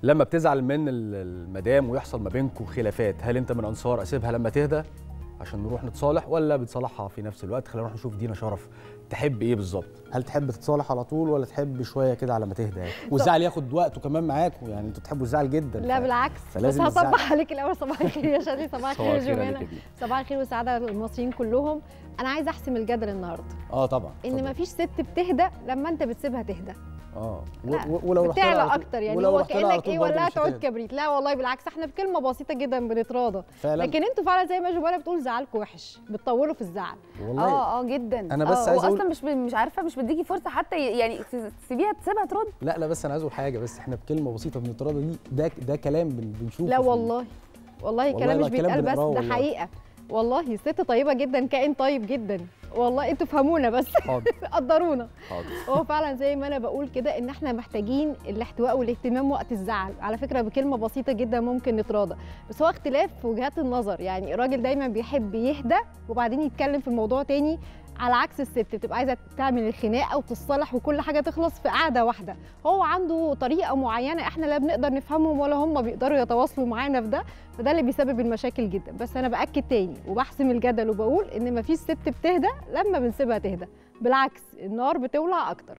لما بتزعل من ال- المدام ويحصل ما بينكم خلافات هل انت من انصار اسيبها لما تهدى عشان نروح نتصالح ولا بتصالحها في نفس الوقت خلينا نروح نشوف دينا شرف تحب ايه بالظبط هل تحب تتصالح على طول ولا تحب شويه كده على ما تهدى يعني والزعل ياخد وقته كمان معاكم يعني انتوا بتحبوا الزعل جدا لا ف- بالعكس بس فلازم الزعل. هصبح عليك الاول صباح الخير يا شادي صباح الخير يا صباح الخير عليك جمانه يا دينا. صباح الخير والسعاده للمصريين كلهم انا عايزه احسم الجدل النهارده اه طبعا ان اتفضل. مفيش ست بتهدى لما انت بتسيبها تهدى اه و- لا، و- ولو رحت لها على بتعلى طول- اكتر يعني ولو هو رحت لها على كانك طول ايه برضه ولا مش تعود هتهدى. كبريت لا والله بالعكس احنا بكلمه بسيطه جدا بنتراضى فعلا لكن انتوا فعلا زي ما جمانه بتقول زعلكم وحش بتطولوا في الزعل والله اه اه جدا أنا بس آه، عايز هو أقول- اصلا مش مش عارفه مش بتديكي فرصه حتى ي- يعني تس- تسيبيها تسيبها ترد لا لا بس انا عايز اقول حاجه بس احنا بكلمه بسيطه بنتراضى دي ده ده كلام بن- بنشوفه لا في ال- والله والله والله كلام لا، مش كلام بيتقال بس بنقراه ده والله. حقيقه والله ست طيبه جدا كائن طيب جدا والله انتوا فهمونا بس حاضر قدرونا حاضر هو فعلا زي ما انا بقول كده ان احنا محتاجين الاحتواء والاهتمام وقت الزعل على فكره بكلمه بسيطه جدا ممكن نتراضى بس هو اختلاف في وجهات النظر يعني الراجل دايما بيحب يهدى وبعدين يتكلم في الموضوع تاني على عكس الست بتبقى عايزه تعمل الخناقه وتتصالح وكل حاجه تخلص في قعده واحده هو عنده طريقه معينه احنا لا بنقدر نفهمهم ولا هم بيقدروا يتواصلوا معانا في ده فده اللي بيسبب المشاكل جدا بس انا باكد تاني وبحسم الجدل وبقول ان مفيش ست بتهدى لما بنسيبها تهدى بالعكس النار بتولع اكتر